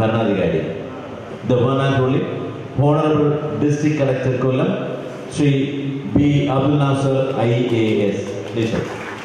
ഭരണാധികാരി the one and only honourable district collector Kollam Shri B Abdul Nasar I A S please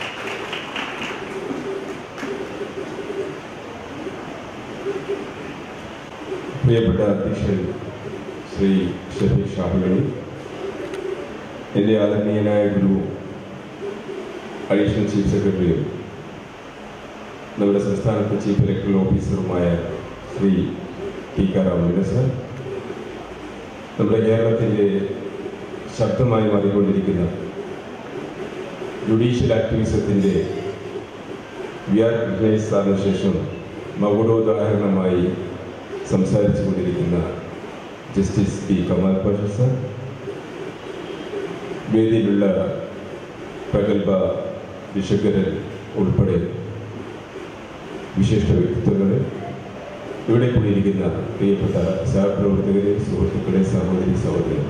പ്രിയപ്പെട്ട അധ്യക്ഷൻ ശ്രീ ഷഫീഖ് ഷാഹുലി എൻ്റെ ആദരണീയനായ ഗുരു അഡീഷണൽ ചീഫ് സെക്രട്ടറിയും നമ്മുടെ സംസ്ഥാനത്തെ ചീഫ് ഇലക്ടറൽ ഓഫീസറുമായ ശ്രീ ടിക്കാറാം സർ നമ്മുടെ കേരളത്തിൻ്റെ ശബ്ദമായി മാറിക്കൊണ്ടിരിക്കുന്ന ജുഡീഷ്യൽ ആക്ടിവിസത്തിൻ്റെ വ്യാഖ്യാന സാറിന് ശേഷം മകുടോദാഹരണമായി സംസാരിച്ചു കൊണ്ടിരിക്കുന്ന justice P Kamal Pasha sir വേദിയിലുള്ള പ്രഗത്ഭ വിശുദ്ധരൻ ഉൾപ്പെടെ വിശിഷ്ട വ്യക്തിത്വങ്ങൾ ഇവിടെ കൂടിയിരിക്കുന്ന പ്രിയപ്പെട്ട സഹപ്രവർത്തകരെ സുഹൃത്തുക്കളെ സഹോദരി സഹോദരൻ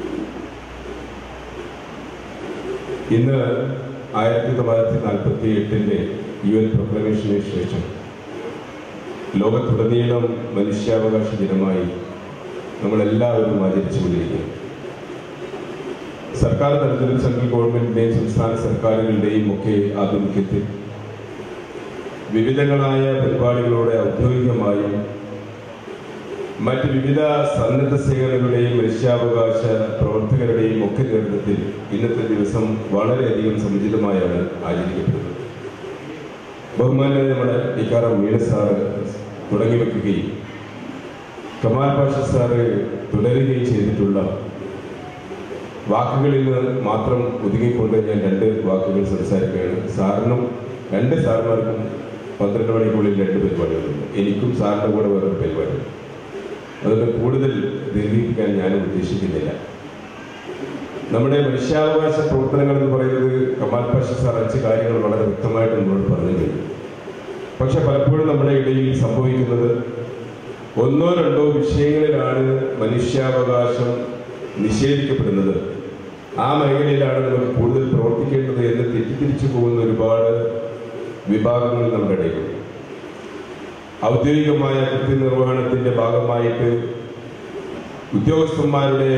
ഇന്ന് ആയിരത്തി തൊള്ളായിരത്തി നാൽപ്പത്തി എട്ടിൻ്റെ യു എൻ പ്രൊക്ലമേഷന് ശേഷം ലോകത്തുടനീളം മനുഷ്യാവകാശ ദിനമായി നമ്മളെല്ലാവരും ആചരിച്ചുകൊണ്ടിരിക്കുന്നു സർക്കാർ തലത്തിലും സെൻട്രൽ ഗവൺമെന്റിന്റെയും സംസ്ഥാന സർക്കാരുകളുടെയും ഒക്കെ ആഭിമുഖ്യത്തിൽ വിവിധങ്ങളായ പരിപാടികളോടെ ഔദ്യോഗികമായും മറ്റ് വിവിധ സന്നദ്ധ സേവനങ്ങളുടെയും മനുഷ്യാവകാശ പ്രവർത്തകരുടെയും ഒക്കെ നേതൃത്വത്തിൽ ഇന്നത്തെ ദിവസം വളരെയധികം സമുചിതമായാണ് ആചരിക്കപ്പെടുന്നത് ബഹുമാനായ നമ്മുടെ ടിക്കാറാം മീണ സാറ് തുടങ്ങി വെക്കുകയും കമാൽ പാഷ സാറ് തുടരുകയും ചെയ്തിട്ടുള്ള വാക്കുകളിൽ നിന്ന് മാത്രം ഒതുങ്ങിക്കൊണ്ട് ഞാൻ രണ്ട് വാക്കുകൾ സംസാരിക്കുകയാണ് സാറിനും രണ്ട് സാറിന്മാർക്കും പന്ത്രണ്ട് മണിക്കുള്ളിൽ രണ്ട് പരിപാടികളുണ്ട് എനിക്കും സാറിൻ്റെ കൂടെ വേറൊരു പരിപാടിയുണ്ട് അതുകൊണ്ട് കൂടുതൽ ദീർഘിപ്പിക്കാൻ ഞാനും ഉദ്ദേശിക്കുന്നില്ല നമ്മുടെ മനുഷ്യാവകാശ പ്രവർത്തനങ്ങൾ എന്ന് പറയുന്നത് കമാൽ പാഷ സാർ അഞ്ച് കാര്യങ്ങൾ വളരെ വ്യക്തമായിട്ട് നമ്മളോട് പറഞ്ഞു കഴിഞ്ഞു പക്ഷെ പലപ്പോഴും നമ്മുടെ ഇടയിൽ സംഭവിക്കുന്നത് ഒന്നോ രണ്ടോ വിഷയങ്ങളിലാണ് മനുഷ്യാവകാശം നിഷേധിക്കപ്പെടുന്നത് ആ മേഖലയിലാണ് നമ്മൾ കൂടുതൽ പ്രവർത്തിക്കേണ്ടത് എന്ന് തെറ്റിദ്ധരിച്ചു പോകുന്ന ഒരുപാട് വിഭാഗങ്ങൾ നമ്മുടെ ഇടയിലുണ്ട് ഔദ്യോഗികമായ കൃത്യനിർവഹണത്തിന്റെ ഭാഗമായിട്ട് ഉദ്യോഗസ്ഥന്മാരുടെ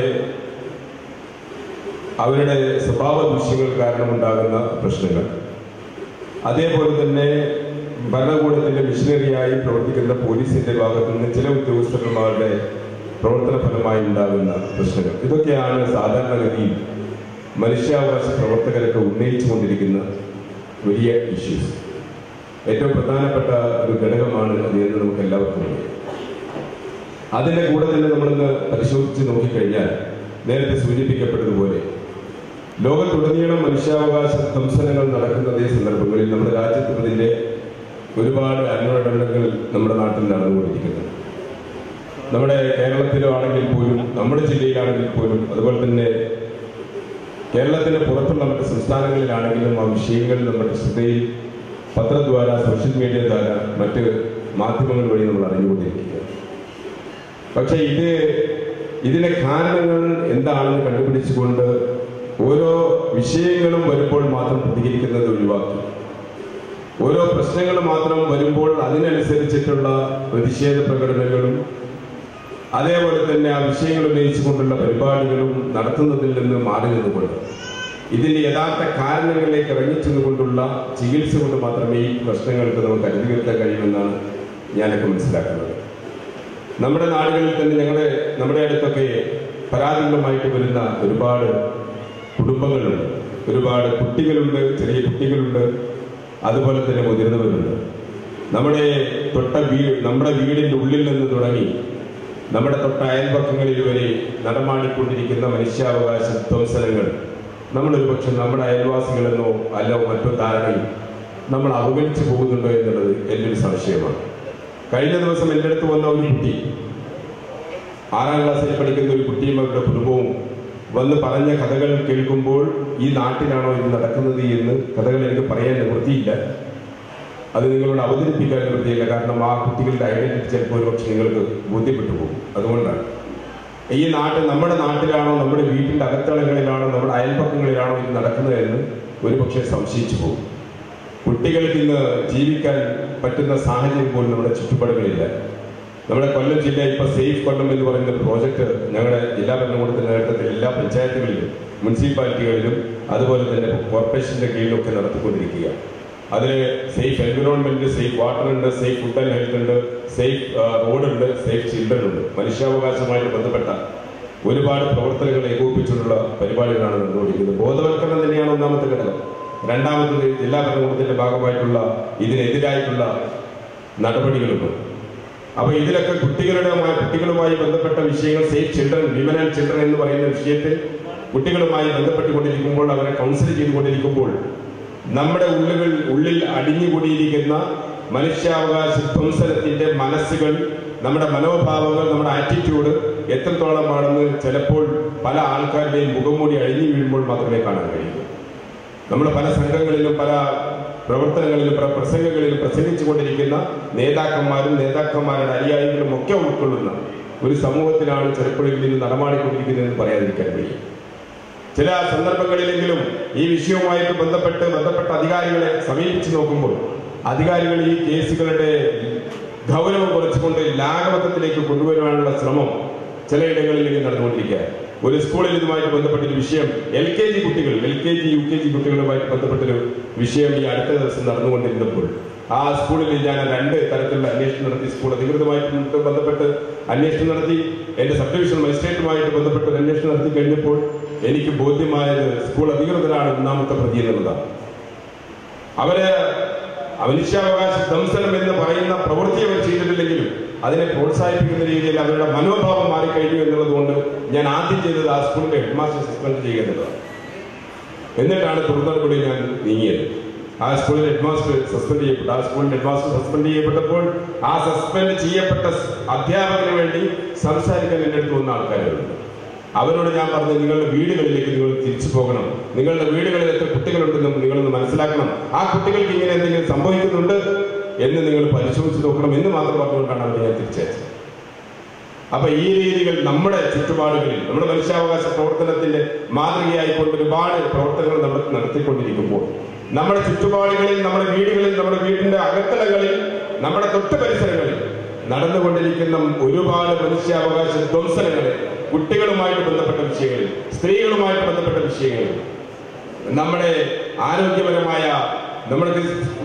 അവരുടെ സ്വഭാവ ദൂഷ്യങ്ങൾ കാരണമുണ്ടാകുന്ന പ്രശ്നങ്ങൾ അതേപോലെ തന്നെ ഭരണകൂടത്തിന്റെ മിഷനറിയായി പ്രവർത്തിക്കുന്ന പോലീസിന്റെ ഭാഗത്തു നിന്ന് ചില ഉദ്യോഗസ്ഥന്മാരുടെ പ്രവർത്തന ഫലമായി ഉണ്ടാകുന്ന പ്രശ്നങ്ങൾ ഇതൊക്കെയാണ് സാധാരണഗതിയിൽ മനുഷ്യാവകാശ പ്രവർത്തകരൊക്കെ ഉന്നയിച്ചുകൊണ്ടിരിക്കുന്ന വലിയ ഇഷ്യൂസ് ഏറ്റവും പ്രധാനപ്പെട്ട ഒരു ഘടകമാണ് അത് എന്ന് നമുക്ക് എല്ലാവർക്കും അറിയാം അതിന്റെ കൂടെ തന്നെ നമ്മളൊന്ന് പരിശോധിച്ച് നോക്കിക്കഴിഞ്ഞാൽ നേരത്തെ സൂചിപ്പിക്കപ്പെട്ടതുപോലെ ലോകത്തുടനീളം മനുഷ്യാവകാശ ധ്വംസനങ്ങൾ നടക്കുന്ന അതേ സന്ദർഭങ്ങളിൽ നമ്മുടെ രാജ്യത്ത് അതിന്റെ ഒരുപാട് അന്വേഷണങ്ങൾ നമ്മുടെ നാട്ടിൽ നടന്നുകൊണ്ടിരിക്കുന്നത് നമ്മുടെ കേരളത്തിലോ ആണെങ്കിൽ പോലും നമ്മുടെ ജില്ലയിലാണെങ്കിൽ പോലും അതുപോലെ തന്നെ കേരളത്തിന് പുറത്തുള്ള മറ്റ് സംസ്ഥാനങ്ങളിലാണെങ്കിലും ആ വിഷയങ്ങൾ നമ്മുടെ ശ്രദ്ധയിൽ പത്രദ്വാര സോഷ്യൽ മീഡിയ ദ്വാര മറ്റ് മാധ്യമങ്ങൾ വഴി നമ്മൾ അറിഞ്ഞുകൊണ്ടിരിക്കുക പക്ഷെ ഇത് ഇതിന്റെ കാരണങ്ങൾ എന്താണെന്ന് കണ്ടുപിടിച്ചുകൊണ്ട് ഓരോ വിഷയങ്ങളും വരുമ്പോൾ മാത്രം പ്രതികരിക്കുന്നത് ഒഴിവാക്കി ഓരോ പ്രശ്നങ്ങൾ മാത്രം വരുമ്പോൾ അതിനനുസരിച്ചിട്ടുള്ള പ്രതിഷേധ പ്രകടനങ്ങളും അതേപോലെ തന്നെ ആ വിഷയങ്ങൾ ഉന്നയിച്ചുകൊണ്ടുള്ള പരിപാടികളും നടത്തുന്നതിൽ നിന്ന് മാറി നിന്നുകൊണ്ട് ഇതിന്റെ യഥാർത്ഥ കാരണങ്ങളിലേക്ക് ഇറങ്ങിച്ചെന്നുകൊണ്ടുള്ള ചികിത്സ കൊണ്ട് മാത്രമേ ഈ പ്രശ്നങ്ങൾക്ക് നമുക്ക് അതിജീവിക്കാൻ കഴിയുമെന്നാണ് ഞാനൊക്കെ മനസ്സിലാക്കുന്നത് നമ്മുടെ നാടുകളിൽ തന്നെ ഞങ്ങളുടെ നമ്മുടെ അടുത്തൊക്കെ പരാതികളുമായിട്ട് വരുന്ന ഒരുപാട് കുടുംബങ്ങളുണ്ട് ഒരുപാട് കുട്ടികളുണ്ട് ചെറിയ കുട്ടികളുണ്ട് അതുപോലെ തന്നെ മുതിർന്നവരുണ്ട് നമ്മുടെ തൊട്ട വീ നമ്മുടെ വീടിന്റെ ഉള്ളിൽ നിന്ന് തുടങ്ങി നമ്മുടെ തൊട്ട അയൽപക്കങ്ങളിൽ വരെ നടമാടിക്കൊണ്ടിരിക്കുന്ന മനുഷ്യാവകാശ ധ്വംസനങ്ങൾ നമ്മൾ ഒരുപക്ഷെ നമ്മുടെ അയൽവാസികളെന്നോ അല്ലോ മറ്റോ ധാരണയിൽ നമ്മൾ അവഗണിച്ചു പോകുന്നുണ്ടോ എന്നുള്ളത് എൻ്റെ ഒരു സംശയമാണ് കഴിഞ്ഞ ദിവസം എൻ്റെ അടുത്ത് വന്ന ഒരു കുട്ടി ആറാം ക്ലാസ്സിൽ പഠിക്കുന്ന ഒരു കുട്ടിയും അവരുടെ കുടുംബവും വന്ന് പറഞ്ഞ കഥകൾ കേൾക്കുമ്പോൾ ഈ നാട്ടിലാണോ ഇത് നടക്കുന്നത് എന്ന് കഥകൾ എനിക്ക് പറയാൻ നിവൃത്തിയില്ല അത് നിങ്ങളോട് അവതരിപ്പിക്കാൻ നിവൃത്തിയില്ല കാരണം ആ കുട്ടികളുടെ ഐഡന്റിറ്റി ചിലപ്പോൾ ഒരു പക്ഷെ നിങ്ങൾക്ക് ബോധ്യപ്പെട്ടു പോകും അതുകൊണ്ടാണ് ഈ നാട്ടിൽ നമ്മുടെ നാട്ടിലാണോ നമ്മുടെ വീട്ടിന്റെ അകത്തളങ്ങളിലാണോ നമ്മുടെ അയൽപക്കങ്ങളിലാണോ ഇത് നടക്കുന്നത് എന്ന് ഒരു പക്ഷേ സംശയിച്ചു പോകും കുട്ടികൾക്ക് ഇന്ന് ജീവിക്കാൻ പറ്റുന്ന സാഹചര്യം പോലും നമ്മുടെ ചുറ്റുപാടുകളില്ല നമ്മുടെ കൊല്ലം ജില്ല ഇപ്പൊ സേഫ് കൊല്ലം എന്ന് പറയുന്ന ഒരു പ്രോജക്റ്റ് ഞങ്ങളുടെ ജില്ലാ ഭരണകൂടത്തിന്റെ നേതൃത്വത്തിൽ എല്ലാ പഞ്ചായത്തുകളിലും മുനിസിപ്പാലിറ്റികളിലും അതുപോലെ തന്നെ കോർപ്പറേഷന്റെ കീഴിലൊക്കെ നടത്തിക്കൊണ്ടിരിക്കുക അതിൽ സേഫ് എൻവിറോൺമെന്റ് സേഫ് വാട്ടർ ഉണ്ട് സേഫ് ഫുഡ് ആൻഡ് ഹെൽത്ത് ഉണ്ട് സേഫ് റോഡ് ഉണ്ട് സേഫ് ചിൽഡ്രൻ ഉണ്ട് മനുഷ്യാവകാശവുമായിട്ട് ബന്ധപ്പെട്ട ഒരുപാട് പ്രവർത്തനങ്ങൾ ഏകോപിപ്പിച്ചുകൊണ്ടുള്ള പരിപാടികളാണ് നടന്നുകൊണ്ടിരിക്കുന്നത് ബോധവൽക്കരണം തന്നെയാണ് ഒന്നാമത്തെ ഘടകം രണ്ടാമത്തത് ജില്ലാ ഭരണകൂടത്തിന്റെ ഭാഗമായിട്ടുള്ള ഇതിനെതിരായിട്ടുള്ള നടപടികളുണ്ട് അപ്പൊ ഇതിലൊക്കെ കുട്ടികളുടെ കുട്ടികളുമായി ബന്ധപ്പെട്ട വിഷയങ്ങൾ safe children women and children എന്ന് പറയുന്ന വിഷയത്തിൽ കുട്ടികളുമായി ബന്ധപ്പെട്ടുകൊണ്ടിരിക്കുമ്പോൾ അവരെ കൗൺസിൽ ചെയ്തുകൊണ്ടിരിക്കുമ്പോൾ നമ്മുടെ ഉള്ളുകൾ ഉള്ളിൽ അടിഞ്ഞുകൂടിയിരിക്കുന്ന മനുഷ്യാവകാശ ധ്വംസനത്തിന്റെ മനസ്സുകൾ നമ്മുടെ മനോഭാവങ്ങൾ നമ്മുടെ ആറ്റിറ്റ്യൂഡ് എത്രത്തോളമാണെന്ന് ചിലപ്പോൾ പല ആൾക്കാരുടെയും മുഖംമൂടി അഴിഞ്ഞു വീഴുമ്പോൾ മാത്രമേ കാണാൻ കഴിയൂ നമ്മൾ പല സംഘങ്ങളിലും പല പ്രവർത്തനങ്ങളിലും പല പ്രസംഗങ്ങളിലും പ്രസംഗിച്ചു കൊണ്ടിരിക്കുന്ന നേതാക്കന്മാരും നേതാക്കന്മാരുടെ അനുയായികളും ഒക്കെ ഉൾക്കൊള്ളുന്ന ഒരു സമൂഹത്തിലാണ് ചിലപ്പോഴെങ്കിലും ഇത് നടമാടിക്കൊണ്ടിരിക്കുന്നതെന്ന് പറയാതിരിക്കാൻ കഴിയും ചില സന്ദർഭങ്ങളിലെങ്കിലും ഈ വിഷയവുമായിട്ട് ബന്ധപ്പെട്ട് ബന്ധപ്പെട്ട അധികാരികളെ സമീപിച്ചു നോക്കുമ്പോൾ അധികാരികൾ ഈ കേസുകളുടെ ഗൗരവം കുറച്ചുകൊണ്ട് ലാഘവത്വത്തിലേക്ക് കൊണ്ടുവരാനുള്ള ശ്രമം ചിലയിടങ്ങളിൽ ഇങ്ങനെ നടന്നുകൊണ്ടിരിക്കുക ഒരു സ്കൂളിൽ ഇതുമായിട്ട് ബന്ധപ്പെട്ടൊരു വിഷയം എൽ കെ ജി കുട്ടികൾ L K G U K G കുട്ടികളുമായിട്ട് ബന്ധപ്പെട്ടൊരു വിഷയം ഈ അടുത്ത ദിവസം നടന്നുകൊണ്ടിരുന്നപ്പോൾ ആ സ്കൂളിൽ ഞാൻ രണ്ട് തരത്തിലുള്ള അന്വേഷണം നടത്തി സ്കൂൾ അധികൃതമായിട്ട് ബന്ധപ്പെട്ട് അന്വേഷണം നടത്തി എന്റെ സബ് ഡിവിഷൻ മജിസ്ട്രേറ്റുമായിട്ട് ബന്ധപ്പെട്ട് ഒരു അന്വേഷണം നടത്തി കഴിഞ്ഞപ്പോൾ എനിക്ക് ബോധ്യമായത് സ്കൂൾ അധികൃതരാണ് ഒന്നാമത്തെ പ്രതി എന്നുള്ളതാണ് അവര് മനുഷ്യാവകാശ ദംസനം എന്ന് പറയുന്ന പ്രവൃത്തി അവർ ചെയ്തിട്ടില്ലെങ്കിലും അതിനെ പ്രോത്സാഹിപ്പിക്കുന്ന രീതിയിൽ അവരുടെ മനോഭാവം മാറിക്കഴിഞ്ഞു എന്നുള്ളതുകൊണ്ട് ഞാൻ ആദ്യം ചെയ്തത് ആ സ്കൂളിന്റെ ഹെഡ് മാസ്റ്റർ സസ്പെൻഡ് ചെയ്യുന്നതാണ് എന്നിട്ടാണ് തുടർന്നോടുകൂടി ഞാൻ നീങ്ങിയത് ആ സ്കൂളിൽ ഹെഡ് മാസ്റ്റർ സസ്പെൻഡ് ചെയ്യപ്പെട്ടു ആ സ്കൂളിൽ ഹെഡ് മാസ്റ്റർ സസ്പെൻഡ് ചെയ്യപ്പെട്ടപ്പോൾ ആ സസ്പെൻഡ് ചെയ്യപ്പെട്ട അധ്യാപകന് വേണ്ടി സംസാരിക്കാൻ എൻ്റെ അടുത്ത് വന്ന ആൾക്കാരുണ്ട് അവരോട് ഞാൻ പറഞ്ഞു നിങ്ങളുടെ വീടുകളിലേക്ക് നിങ്ങൾ തിരിച്ചു പോകണം നിങ്ങളുടെ വീടുകളിൽ എത്ര കുട്ടികളുണ്ടെന്ന് നിങ്ങളൊന്ന് മനസ്സിലാക്കണം ആ കുട്ടികൾക്ക് ഇങ്ങനെ എന്തെങ്കിലും സംഭവിക്കുന്നുണ്ട് എന്ന് നിങ്ങൾ പരിശോധിച്ച് നോക്കണം എന്ന് മാത്രം പറഞ്ഞുകൊണ്ടാണ് അവരെ ഞാൻ തിരിച്ചയച്ചത് അപ്പൊ ഈ രീതികൾ നമ്മുടെ ചുറ്റുപാടുകളിൽ നമ്മുടെ മനുഷ്യാവകാശ പ്രവർത്തനത്തിന്റെ മാതൃകയായിക്കൊണ്ട് ഒരുപാട് പ്രവർത്തനങ്ങൾ നമ്മൾ നടത്തിക്കൊണ്ടിരിക്കുമ്പോൾ നമ്മുടെ ചുറ്റുപാടുകളിൽ നമ്മുടെ വീടുകളിൽ നമ്മുടെ വീടിന്റെ അകത്തളങ്ങളിൽ നമ്മുടെ തൊട്ട് പരിസരങ്ങളിൽ നടന്നുകൊണ്ടിരിക്കുന്ന ഒരുപാട് മനുഷ്യാവകാശ ധ്വംസനങ്ങളെ കുട്ടികളുമായിട്ട് ബന്ധപ്പെട്ട വിഷയങ്ങളിൽ സ്ത്രീകളുമായിട്ട് ബന്ധപ്പെട്ട വിഷയങ്ങളിൽ നമ്മുടെ ആരോഗ്യപരമായ നമ്മൾക്ക്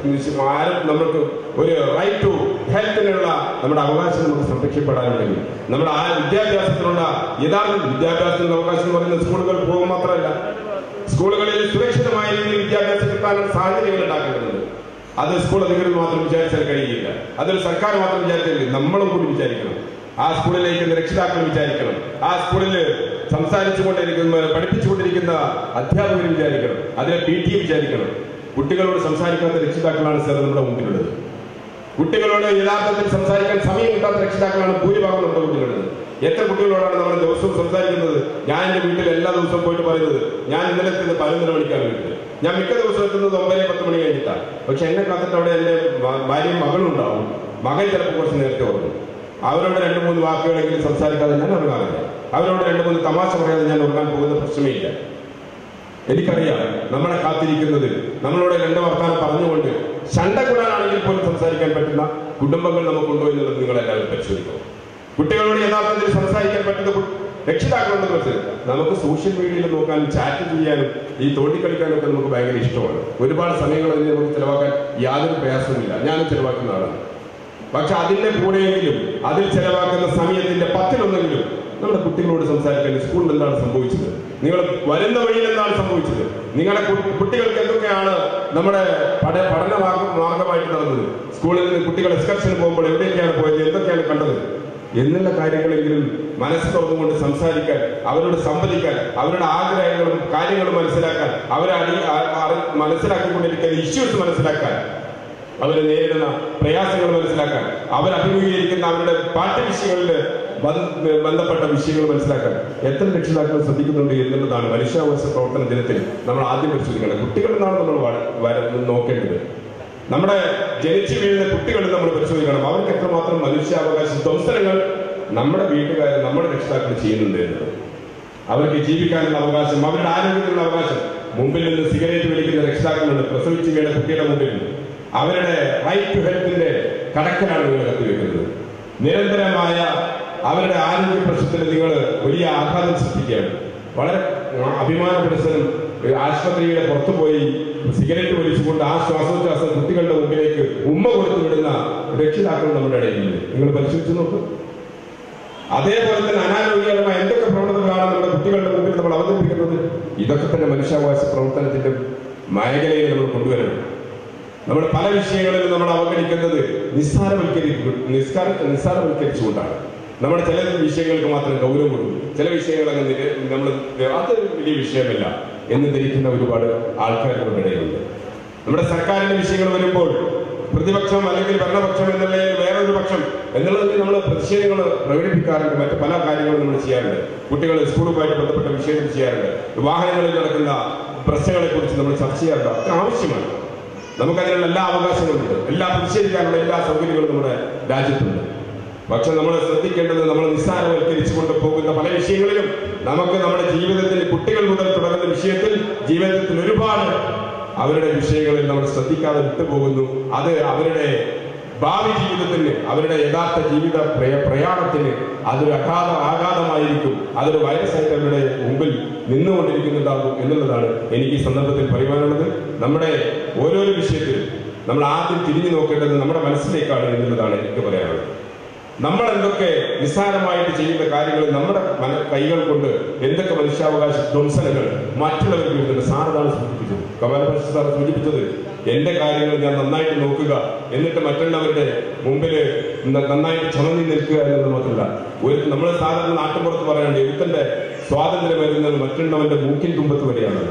ആരോ- നമ്മൾക്ക് ഒരു റൈറ്റ് ടു ഹെൽത്തിനുള്ള നമ്മുടെ അവകാശം നമുക്ക് സംരക്ഷിക്കപ്പെടാനുണ്ടെങ്കിൽ നമ്മുടെ ആ വിദ്യാഭ്യാസത്തിനുള്ള യഥാർത്ഥ വിദ്യാഭ്യാസത്തിനുള്ള അവകാശം എന്ന് പറയുന്നത് സ്കൂളുകൾ പോകും മാത്രമല്ല സ്കൂളുകളിൽ സുരക്ഷിതമായ രീതിയിൽ വിദ്യാഭ്യാസം കിട്ടാനുള്ള സാഹചര്യങ്ങൾ ഉണ്ടാക്കേണ്ടതുണ്ട് അത് സ്കൂൾ അധികൃതർ മാത്രം വിചാരിച്ചാൽ കഴിയില്ല അതൊരു സർക്കാർ മാത്രം വിചാരിച്ചാൽ കഴിയില്ല. നമ്മളും കൂടി വിചാരിക്കണം ആ സ്കൂളിലേക്ക് രക്ഷിതാക്കൾ വിചാരിക്കണം ആ സ്കൂളിൽ സംസാരിച്ചുകൊണ്ടിരിക്കുന്ന പഠിപ്പിച്ചുകൊണ്ടിരിക്കുന്ന അധ്യാപകർ വിചാരിക്കണം അതിലെ പി ടി വിചാരിക്കണം കുട്ടികളോട് സംസാരിക്കാത്ത രക്ഷിതാക്കളാണ് സാർ നമ്മുടെ മുമ്പിലുള്ളത് കുട്ടികളോട് യഥാർത്ഥത്തിൽ സംസാരിക്കാൻ സമയം കിട്ടാത്ത രക്ഷിതാക്കളാണ് ഭൂരിഭാഗം നമ്മുടെ കുട്ടികളുള്ളത് എത്ര കുട്ടികളോടാണ് നമ്മൾ ദിവസവും സംസാരിക്കുന്നത് ഞാൻ എന്റെ വീട്ടിൽ എല്ലാ ദിവസവും പോയിട്ട് പറയുന്നത് ഞാൻ ഇന്നലെ എത്തുന്നത് പതിനൊന്നര മണിക്കാണ് വീട്ടിൽ ഞാൻ മിക്ക ദിവസവും എത്തുന്നത് ഒമ്പതേ പത്ത് മണി കഴിഞ്ഞിട്ടാണ് പക്ഷെ എന്നെ കാത്തിട്ട് അവിടെ എന്റെ ഭ- ഭാര്യയും മകളും ഉണ്ടാവും മകൻ ചിലപ്പോൾ കുറച്ച് നേരത്തെ ഉറങ്ങും അവരോട് രണ്ട് മൂന്ന് വാക്കുകളെങ്കിലും സംസാരിക്കാതെ ഞാൻ ഉറങ്ങാറില്ല അവരോട് രണ്ട് മൂന്ന് തമാശ പറയാതെ ഞാൻ ഉറങ്ങാൻ പോകുന്ന പ്രശ്നമേ ഇല്ല എനിക്കറിയാം നമ്മളെ കാത്തിരിക്കുന്നത് നമ്മളോട് രണ്ട് വർത്താനം പറഞ്ഞുകൊണ്ട് ശണ്ട കൂടാനാണെങ്കിൽ പോലും സംസാരിക്കാൻ പറ്റുന്ന കുടുംബങ്ങൾ നമുക്കുണ്ടോ എന്നുള്ളത് നിങ്ങൾ എല്ലാവരും പരിശോധിക്കണം കുട്ടികളോട് യഥാർത്ഥത്തിൽ സംസാരിക്കാൻ പറ്റുന്ന കു- രക്ഷിതാക്കളുണ്ടെന്ന് മനസ്സിലാക്കുക നമുക്ക് സോഷ്യൽ മീഡിയയിൽ നോക്കാനും ചാറ്റ് ചെയ്യാനും ഈ തോണ്ടിക്കളിക്കാനും ഒക്കെ നമുക്ക് ഭയങ്കര ഇഷ്ടമാണ് ഒരുപാട് സമയങ്ങൾ അതിന് നമുക്ക് ചിലവാക്കാൻ യാതൊരു പ്രയാസവുമില്ല ഞാനും ചിലവാക്കുന്ന ആളാണ് പക്ഷെ അതിന്റെ കൂടെയെങ്കിലും അതിൽ ചെലവാക്കുന്ന സമയത്തിന്റെ പത്തിലൊന്നെങ്കിലും നമ്മുടെ കുട്ടികളോട് സംസാരിക്കാൻ സ്കൂളിൽ എന്താണ് സംഭവിച്ചത് നിങ്ങൾ വരുന്ന വഴിയിൽ എന്താണ് സംഭവിച്ചത് നിങ്ങളുടെ കു- കുട്ടികൾക്ക് എന്തൊക്കെയാണ് നമ്മുടെ പഠ പഠന മാർഗ- മാർഗമായിട്ട് നടന്നത് സ്കൂളിൽ നിന്ന് കുട്ടികൾ എക്സ്കർഷന് പോകുമ്പോൾ എവിടെയൊക്കെയാണ് പോയത് എന്തൊക്കെയാണ് കണ്ടത് എന്നുള്ള കാര്യങ്ങളെങ്കിലും മനസ്സ് തുറന്നുകൊണ്ട് സംസാരിക്കാൻ അവരോട് സംവദിക്കാൻ അവരുടെ ആഗ്രഹങ്ങളും കാര്യങ്ങളും മനസ്സിലാക്കാൻ അവരെ അടി ആ- അറി- മനസ്സിലാക്കിക്കൊണ്ടിരിക്കുന്ന ഇഷ്യൂസ് മനസ്സിലാക്കാൻ അവർ നേരിടുന്ന പ്രയാസങ്ങൾ മനസ്സിലാക്കാൻ അവർ അഭിമുഖീകരിക്കുന്ന അവരുടെ പാഠ്യവിഷയങ്ങളിൽ ബന്ധ- ബന്ധപ്പെട്ട വിഷയങ്ങൾ മനസ്സിലാക്കാൻ എത്ര രക്ഷിതാക്കൾ ശ്രദ്ധിക്കുന്നുണ്ട് എന്നുള്ളതാണ് മനുഷ്യാവകാശ പ്രവർത്തന ദിനത്തിൽ നമ്മൾ ആദ്യം പരിശോധിക്കേണ്ടത് കുട്ടികളെന്നാണ് നമ്മൾ വ- വര- നോക്കേണ്ടത് നമ്മുടെ ജനിച്ചു വീഴുന്ന കുട്ടികൾ നമ്മൾ പരിശോധിക്കണം അവർക്ക് എത്രമാത്രം മനുഷ്യാവകാശ ധ്വംസനങ്ങൾ നമ്മുടെ വീട്ടുകാർ നമ്മുടെ രക്ഷിതാക്കൾ ചെയ്യുന്നുണ്ട് എന്നത് അവർക്ക് ജീവിക്കാനുള്ള അവകാശം അവരുടെ ആരോഗ്യത്തിനുള്ള അവകാശം മുമ്പിൽ നിന്ന് സിഗരറ്റ് വലിക്കുന്ന രക്ഷിതാക്കളുണ്ട് പ്രസവിച്ച് വീണ കുട്ടിയുടെ മുമ്പിൽ അവരുടെ റൈറ്റ് ടു ഹെൽത്തിന്റെ കടക്കലാണ് നിങ്ങൾ കത്തിവെക്കുന്നത് നിരന്തരമായ അവരുടെ ആരോഗ്യ പ്രശ്നത്തിൽ നിങ്ങൾ വലിയ ആഘാതം സൃഷ്ടിക്കുകയാണ് വളരെ അഭിമാനപ്പെടുത്തലും ആശുപത്രിയുടെ പുറത്തു പോയി സിഗരറ്റ് വലിച്ചുകൊണ്ട് ആ ശ്വാസോച്ഛ്വാസം കുട്ടികളുടെ മുമ്പിലേക്ക് ഉമ്മ കൊടുത്തു വിടുന്ന രക്ഷിതാക്കൾ നമ്മുടെ ഇടയിലുണ്ട് നിങ്ങൾ പരിശോധിച്ച് നോക്കും അതേപോലെ തന്നെ അനാരോഗ്യകരമായ എന്തൊക്കെ പ്രവണതകളാണ് നമ്മുടെ കുട്ടികളുടെ മുമ്പിൽ നമ്മൾ അവതരിപ്പിക്കുന്നത് ഇതൊക്കെ തന്നെ മനുഷ്യാവകാശ പ്രവർത്തനത്തിന്റെ മേഖലയിൽ നമ്മൾ കൊണ്ടുവരണം നമ്മൾ പല വിഷയങ്ങളിലും നമ്മൾ അവഗണിക്കുന്നത് നിസ്സാരവൽക്കരി നിസ്സാര നിസ്സാരവൽക്കരിച്ചുകൊണ്ടാണ് നമ്മുടെ ചില വിഷയങ്ങൾക്ക് മാത്രം ഗൗരവം കൊടുക്കും ചില വിഷയങ്ങളൊക്കെ നിര- നമ്മൾ അത് വലിയ വിഷയമല്ല എന്ന് ധരിക്കുന്ന ഒരുപാട് ആൾക്കാർ നമ്മുടെ ഇടയിലുണ്ട് നമ്മുടെ സർക്കാരിന്റെ വിഷയങ്ങൾ വരുമ്പോൾ പ്രതിപക്ഷം അല്ലെങ്കിൽ ഭരണപക്ഷം എന്നുള്ള വേറൊരു പക്ഷം എന്നുള്ളതിൽ നമ്മൾ പ്രതിഷേധങ്ങൾ പ്രകടിപ്പിക്കാറുണ്ട് മറ്റ് പല കാര്യങ്ങളും നമ്മൾ ചെയ്യാറുണ്ട് കുട്ടികൾ സ്കൂളുമായിട്ട് ബന്ധപ്പെട്ട വിഷയങ്ങൾ ചെയ്യാറുണ്ട് വാഹനങ്ങളിൽ നടക്കുന്ന പ്രശ്നങ്ങളെ കുറിച്ച് നമ്മൾ ചർച്ച ചെയ്യാറുണ്ട് അതൊക്കെ ആവശ്യമാണ് നമുക്കതിനുള്ള എല്ലാ അവകാശങ്ങളുണ്ട് എല്ലാ പ്രതിഷേധിക്കാനുള്ള എല്ലാ സൗകര്യങ്ങളും നമ്മുടെ രാജ്യത്തുണ്ട് പക്ഷെ നമ്മൾ ശ്രദ്ധിക്കേണ്ടത് നമ്മൾ നിസ്സാരവൽക്കരിച്ചുകൊണ്ട് പോകുന്ന പല വിഷയങ്ങളിലും നമുക്ക് നമ്മുടെ ജീവിതത്തിൽ കുട്ടികൾ മുതൽ തുടങ്ങുന്ന വിഷയത്തിൽ ജീവിതത്തിൽ ഒരുപാട് അവരുടെ വിഷയങ്ങളിൽ നമ്മൾ ശ്രദ്ധിക്കാതെ വിട്ടുപോകുന്നു അത് അവരുടെ ഭാവി ജീവിതത്തിന് അവരുടെ യഥാർത്ഥ ജീവിത പ്രയ- പ്രയാണത്തിന് അതൊരു അഗാധ ആഘാതമായിരിക്കും അതൊരു വൈറസായിട്ട് അവരുടെ മുമ്പിൽ നിന്നുകൊണ്ടിരിക്കുന്നുണ്ടാകും എന്നുള്ളതാണ് എനിക്ക് ഈ സന്ദർഭത്തിൽ പറയുവാനുള്ളത് നമ്മുടെ ഓരോരോ വിഷയത്തിലും നമ്മൾ ആദ്യം തിരിഞ്ഞു നോക്കേണ്ടത് നമ്മുടെ മനസ്സിലേക്കാണ് എന്നുള്ളതാണ് എനിക്ക് പറയാനുള്ളത് നമ്മൾ എന്തൊക്കെ നിസ്സാരമായിട്ട് ചെയ്യുന്ന കാര്യങ്ങൾ നമ്മുടെ മന- കൈകൾ കൊണ്ട് എന്തൊക്കെ മനുഷ്യാവകാശ ധ്വംസനങ്ങൾ മറ്റുള്ളവർക്ക് വരുന്നുണ്ട് സാറതാണ് സൂചിപ്പിച്ചത് കമലപക്ഷ സാർ സൂചിപ്പിച്ചത് എന്റെ കാര്യങ്ങൾ ഞാൻ നന്നായിട്ട് നോക്കുക എന്നിട്ട് മറ്റുള്ളവരുടെ മുമ്പിൽ ന- നന്നായിട്ട് ചുമന്നി നിൽക്കുക എന്നത് മാത്രമല്ല ഒരു നമ്മൾ സാധാരണ നാട്ടുപുറത്ത് പറയാനുണ്ട് എഴുത്തിന്റെ സ്വാതന്ത്ര്യം വരുന്നത് മറ്റുള്ളവന്റെ മൂക്കിൻ തുമ്പത്ത് വരെയാണെന്ന്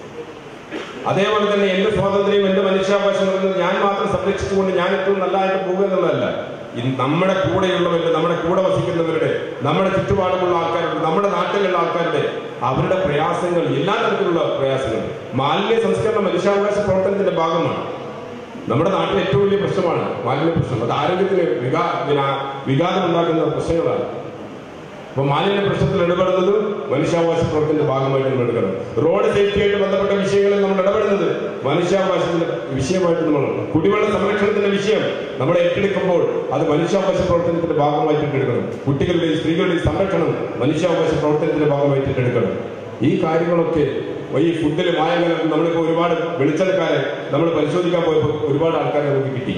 അതേപോലെ തന്നെ എന്റെ സ്വാതന്ത്ര്യം എന്റെ മനുഷ്യാവകാശങ്ങൾ ഞാൻ മാത്രം സംരക്ഷിച്ചുകൊണ്ട് ഞാൻ ഏറ്റവും നല്ലതായിട്ട് പോകുക എന്നുള്ളതല്ല ഈ നമ്മുടെ കൂടെയുള്ളവരുടെ നമ്മുടെ കൂടെ വസിക്കുന്നവരുടെ നമ്മുടെ ചുറ്റുപാടുമുള്ള ആൾക്കാരുടെ നമ്മുടെ നാട്ടിലുള്ള ആൾക്കാരുടെ അവരുടെ പ്രയാസങ്ങൾ എല്ലാ തരത്തിലുള്ള പ്രയാസങ്ങൾ മാലിന്യ സംസ്കരണ മനുഷ്യാവകാശ പ്രവർത്തനത്തിന്റെ ഭാഗമാണ് നമ്മുടെ നാട്ടിൽ ഏറ്റവും വലിയ പ്രശ്നമാണ് മാലിന്യ പ്രശ്നം അത് ആരോഗ്യത്തിന് വികാ വിനാ- വിഘാതം ഉണ്ടാക്കുന്ന പ്രശ്നങ്ങളാണ് അപ്പൊ മാലിന്യ പ്രശ്നത്തിൽ ഇടപെടുന്നത് മനുഷ്യാവകാശ പ്രവർത്തനത്തിന്റെ ഭാഗമായിട്ട് നമ്മൾ എടുക്കണം റോഡ് സേഫ്റ്റിയായിട്ട് ബന്ധപ്പെട്ട വിഷയങ്ങളിൽ നമ്മൾ ഇടപെടുന്നത് മനുഷ്യാവകാശത്തിന്റെ വിഷയമായിട്ട് നമ്മൾ കുടിവെള്ള സംരക്ഷണത്തിന്റെ വിഷയം നമ്മൾ ഏറ്റെടുക്കുമ്പോൾ അത് മനുഷ്യാവകാശ പ്രവർത്തനത്തിന്റെ ഭാഗമായിട്ട് എടുക്കണം കുട്ടികളുടെയും സ്ത്രീകളുടെയും സംരക്ഷണം മനുഷ്യാവകാശ പ്രവർത്തനത്തിന്റെ ഭാഗമായിട്ട് ഏറ്റെടുക്കണം ഈ കാര്യങ്ങളൊക്കെ ഈ ഫുഡിൽ മായം കലർന്ന് നമ്മളിപ്പോ ഒരുപാട് വെളിച്ചെടുക്കാരെ നമ്മൾ പരിശോധിക്കാൻ പോയപ്പോൾ ഒരുപാട് ആൾക്കാരെ നമുക്ക് കിട്ടി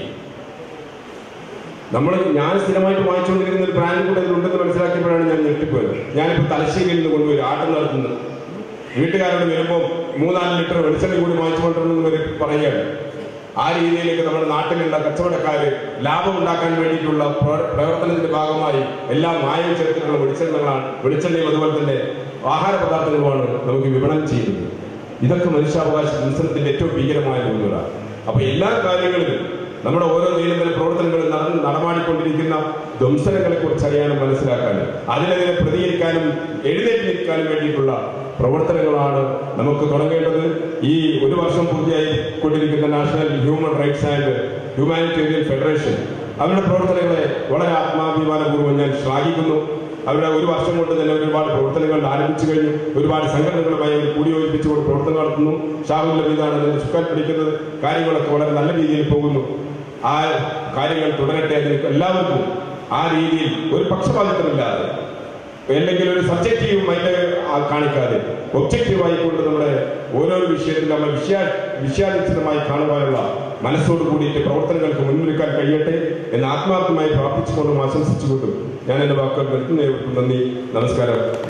നമ്മൾ ഞാൻ സ്ഥിരമായിട്ട് വാങ്ങിച്ചുകൊണ്ടിരിക്കുന്ന ഒരു ബ്രാൻഡ് കൂടെ ഇതിലുണ്ടെന്ന് മനസ്സിലാക്കിയപ്പോഴാണ് ഞാൻ ഞെട്ടിപ്പോയത് ഞാനിപ്പോൾ തലശ്ശേരിയിൽ നിന്ന് കൊണ്ടുവരും ആട്ടം നടത്തുന്നത് വീട്ടുകാരോട് വരുമ്പോൾ മൂന്നാല് ലിറ്റർ വെളിച്ചെണ്ണ കൂടി വാങ്ങിച്ചുകൊണ്ടിരുന്നെന്ന് വരെ പറയുകയാണ് ആ രീതിയിലേക്ക് നമ്മുടെ നാട്ടിലുള്ള കച്ചവടക്കാര് ലാഭം ഉണ്ടാക്കാൻ വേണ്ടിയിട്ടുള്ള പ്ര- പ്രവർത്തനത്തിന്റെ ഭാഗമായി എല്ലാ മായം ചേർത്തിട്ടുള്ള വെളിച്ചെണ്ണകളാണ് വെളിച്ചെണ്ണയും അതുപോലെ തന്നെ ആഹാര പദാർത്ഥങ്ങളുമാണ് നമുക്ക് വിപണനം ചെയ്യുന്നത് ഇതൊക്കെ മനുഷ്യാവകാശ മത്സരത്തിന്റെ ഏറ്റവും ഭീകരമായ രൂപങ്ങളാണ് അപ്പൊ എല്ലാ കാര്യങ്ങളിലും നമ്മുടെ ഓരോ ദൈനംദിന പ്രവർത്തനങ്ങളും നടന്ന് നടമാടിക്കൊണ്ടിരിക്കുന്ന ധ്വംസനങ്ങളെ കുറിച്ച് അറിയാനും മനസ്സിലാക്കാനും അതിനെതിരെ പ്രതികരിക്കാനും എഴുന്നേറ്റ് നിൽക്കാനും വേണ്ടിയിട്ടുള്ള പ്രവർത്തനങ്ങളാണ് നമുക്ക് തുടങ്ങേണ്ടത് ഈ ഒരു വർഷം പൂർത്തിയായി കൊണ്ടിരിക്കുന്ന national human rights and humanitarian federation അവരുടെ പ്രവർത്തനങ്ങളെ വളരെ ആത്മാഭിമാനപൂർവ്വം ഞാൻ ശ്ലാഘിക്കുന്നു അവരുടെ ഒരു വർഷം കൊണ്ട് തന്നെ ഒരുപാട് പ്രവർത്തനങ്ങൾ ആരംഭിച്ചു കഴിഞ്ഞു ഒരുപാട് സംഘടനകളുമായി അവർ കൂടിയോജിപ്പിച്ചുകൊണ്ട് പ്രവർത്തനം നടത്തുന്നു ഷാഹുൽ നബീദാണ് അതിന്റെ ചുക്കാൻ പിടിക്കുന്നത് കാര്യങ്ങളൊക്കെ വളരെ നല്ല രീതിയിൽ പോകുന്നു ആ കാര്യങ്ങൾ തുടരട്ടെ അതിന് എല്ലാവർക്കും ആ രീതിയിൽ ഒരു പക്ഷപാതിത്വമില്ലാതെ അല്ലെങ്കിൽ ഒരു സബ്ജക്റ്റീവും അതിന്റെ ആ കാണിക്കാതെ ഒബ്ജക്റ്റീവായി കൊണ്ട് നമ്മുടെ ഓരോരോ വിഷയത്തിൽ നമ്മൾ വിഷയ വിഷയാധിഷ്ഠിതമായി കാണുവാനുള്ള മനസ്സോട് കൂടിയിട്ട് പ്രവർത്തനങ്ങൾക്ക് മുൻനിൽക്കാൻ കഴിയട്ടെ എന്ന് ആത്മാർത്ഥമായി പ്രാർത്ഥിച്ചുകൊണ്ടും ആശംസിച്ചുകൊണ്ടും ഞാൻ എന്റെ വാക്കുകൾ നിർത്തുന്നേവർക്കും നന്ദി നമസ്കാരം